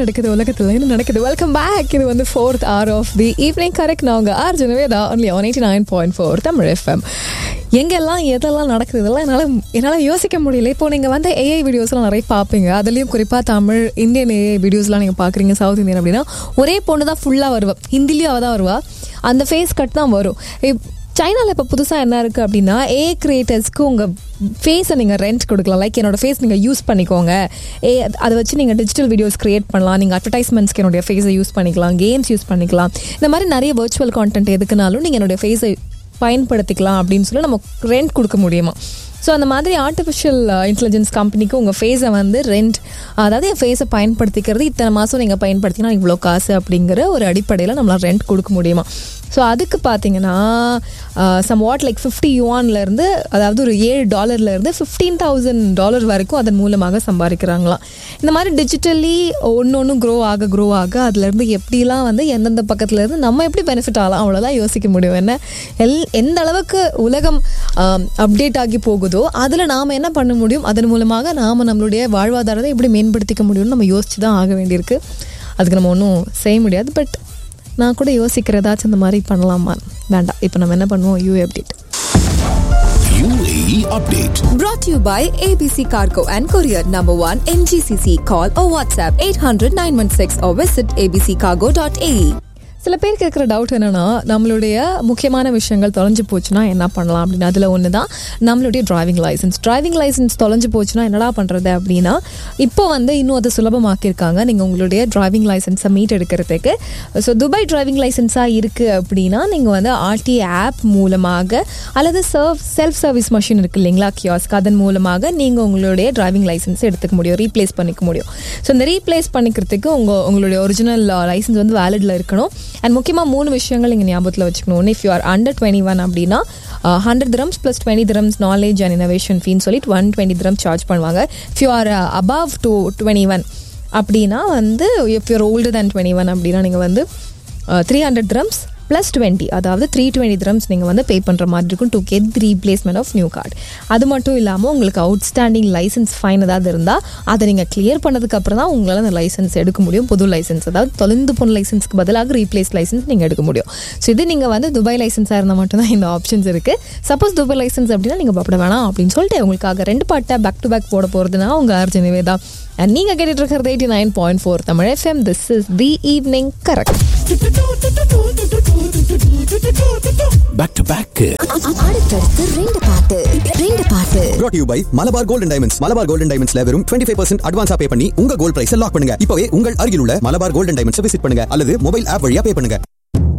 நடக்குது உலகத்தில் என்ன நடக்குது வெல்கம் பேக் இது வந்து fourth hour of the evening correct நான் உங்கள் R Janaveda only one eighty nine point four Tamil FM எங்கெல்லாம் எதெல்லாம் நடக்குது இதெல்லாம் என்னால் என்னால் யோசிக்க முடியல இப்போ நீங்கள் வந்து ஏஐ வீடியோஸ்லாம் நிறைய பார்ப்பீங்க அதுலேயும் குறிப்பாக தமிழ் இந்தியன் ஏஐ வீடியோஸ்லாம் நீங்கள் பார்க்குறீங்க சவுத் இந்தியன் அப்படின்னா ஒரே பொண்ணு தான் ஃபுல்லாக வருவா ஹிந்திலையும் அவள் தான் வருவா அந்த ஃபேஸ் கட் தான் வரும் இப் சைனாவில் இப்போ புதுசாக என்ன இருக்குது அப்படின்னா ஏ கிரியேட்டர்ஸ்க்கு உங்கள் ஃபேஸை நீங்கள் ரெண்ட் கொடுக்கலாம் லைக் என்னோட ஃபேஸ் நீங்கள் யூஸ் பண்ணிக்கோங்க ஏ அதை வச்சு நீங்கள் டிஜிட்டல் வீடியோஸ் க்ரியேட் பண்ணலாம் நீங்கள் அட்வர்டைஸ்மெண்ட்ஸ்க்கு என்னுடைய ஃபேஸை யூஸ் பண்ணிக்கலாம் கேம்ஸ் யூஸ் பண்ணிக்கலாம் இந்த மாதிரி நிறைய வர்ச்சுவல் கான்டென்ட் எதுக்குனாலும் நீங்கள் என்னுடைய ஃபேஸை பயன்படுத்திக்கலாம் அப்படின்னு சொல்லி நம்ம ரெண்ட் கொடுக்க முடியுமா ஸோ அந்த மாதிரி ஆர்டிஃபிஷியல் இன்டெலிஜென்ஸ் கம்பெனிக்கு உங்கள் ஃபேஸை வந்து ரெண்ட் அதாவது என் ஃபேஸை பயன்படுத்திக்கிறது இத்தனை மாதம் நீங்கள் பயன்படுத்தினா இவ்வளோ காசு அப்படிங்கிற ஒரு அடிப்படையில் நம்மளால் ரெண்ட் கொடுக்க முடியுமா ஸோ அதுக்கு பார்த்தீங்கன்னா சம் வாட் லைக் ஃபிஃப்டி யூவான்லேருந்து அதாவது ஒரு ஏழு டாலர்லேருந்து ஃபிஃப்டீன் தௌசண்ட் டாலர் வரைக்கும் அதன் மூலமாக சம்பாதிக்கிறாங்களாம் இந்த மாதிரி டிஜிட்டலி ஒன்று ஒன்றும் க்ரோ ஆக க்ரோ ஆக அதுலேருந்து எப்படிலாம் வந்து எந்தெந்த பக்கத்துலேருந்து நம்ம எப்படி பெனிஃபிட் ஆகலாம் அவ்வளோதான் யோசிக்க முடியும் என்ன எல் எந்த அளவுக்கு உலகம் அப்டேட் ஆகி போகுதோ அதில் நாம் என்ன பண்ண முடியும் அதன் மூலமாக நாம் நம்மளுடைய வாழ்வாதாரத்தை எப்படி மேம்படுத்திக்க முடியும்னு நம்ம யோசிச்சு தான் ஆக வேண்டியிருக்கு அதுக்கு நம்ம ஒன்றும் செய்ய முடியாது பட் நான் கூட யோசிக்கிறதாச்சும் இந்த மாதிரி பண்ணலாமா வேண்டாம் இப்போ நம்ம என்ன பண்ணுவோம் you update UAE update. Brought to you by ABC Cargo and Courier Number 1 MGCC. Call or WhatsApp 800 916 or visit abccargo.ae. சில பேருக்கு இருக்கிற டவுட் என்னன்னா நம்மளுடைய முக்கியமான விஷயங்கள் தொலைஞ்சு போச்சுன்னா என்ன பண்ணலாம் அப்படின்னு அதில் ஒன்று தான் நம்மளுடைய டிரைவிங் லைசன்ஸ் டிரைவிங் லைசன்ஸ் தொலைஞ்சு போச்சுன்னா என்னடா பண்ணுறது அப்படின்னா இப்போ வந்து இன்னும் அதை சுலபமாக்கியிருக்காங்க நீங்கள் உங்களுடைய டிரைவிங் லைசன்ஸை மீட் எடுக்கிறதுக்கு ஸோ துபாய் டிரைவிங் லைசன்ஸாக இருக்குது அப்படின்னா நீங்கள் வந்து ஆர்டி ஆப் மூலமாக அல்லது சர்வ் செல்ஃப் சர்வீஸ் மிஷின் இருக்குது இல்லைங்களா கியாஸ்க் அதன் மூலமாக நீங்கள் உங்களுடைய டிரைவிங் லைசன்ஸ் எடுத்துக்க முடியும் ரீப்ளேஸ் பண்ணிக்க முடியும் ஸோ இந்த ரீப்ளேஸ் பண்ணிக்கிறதுக்கு உங்கள் உங்களுடைய ஒரிஜினல் லைசன்ஸ் வந்து வேலிடில் இருக்கணும் அண்ட் முக்கியமாக மூணு விஷயங்கள் நீங்கள் ஞாபகத்தில் வச்சுக்கணும் ஒன்று if you are under twenty one அப்படின்னா hundred dirhams plus twenty dirhams knowledge and innovation ஃபீன்னு சொல்லிட்டு ஒன் டுவெண்ட்டி திரம் சார்ஜ் பண்ணுவாங்க if you are above to twenty one அப்படின்னா வந்து if you're older than twenty one அப்படின்னா நீங்கள் வந்து three hundred dirhams plus twenty அதாவது த்ரீ டுவெண்ட்டி திரம்ஸ் நீங்கள் வந்து பே பண்ணுற மாதிரி இருக்கும் to get the replacement of new card அது மட்டும் இல்லாமல் உங்களுக்கு அவுட்ஸ்டாண்டிங் லைசன்ஸ் ஃபைன் ஏதாவது இருந்தால் அதை நீங்கள் கிளியர் பண்ணதுக்கு அப்புறம் தான் உங்களால் அந்த லைசன்ஸ் எடுக்க முடியும் புது லைசன்ஸ் அதாவது தொலைந்து போன லைசன்ஸ்க்கு பதிலாக ரீப்ளேஸ் லைசன்ஸ் நீங்கள் எடுக்க முடியும் ஸோ இது நீங்கள் வந்து துபாய் லைசன்ஸாக இருந்தால் மட்டும்தான் இந்த ஆப்ஷன்ஸ் இருக்குது சப்போஸ் துபாய் லைசன்ஸ் அப்படின்னா நீங்கள் பப்பட வேணாம் அப்படின்னு சொல்லிட்டு உங்களுக்காக ரெண்டு பாட்டை பேக் டு பேக் போட போகிறதுனா உங்கள் அர்ஜுனவே தான் அண்ட் நீங்கள் கேட்டுட்டு இருக்கிறது eighty nine point four Tamil FM this is the evening correct Back to back. அடுத்தடுத்து ரெண்டு பாட்டு ரெண்டு பாட்டு brought to you by Malabar golden diamonds Malabar golden டைமண்ட்ஸ்ல வெறும் 25% ஃபைவ் பர்சன்ட் அட்வான்ஸா பே பண்ணி உங்க கோல்ட் பிரைஸ் லாக் பண்ணுங்க இப்பவே உங்கள் அருகில் உள்ள மலபார் கோல்டன் டைமண்ட்ஸ் விசிட் பண்ணுங்க அல்லது மொபைல் ஆப் வழியா பே பண்ணுங்க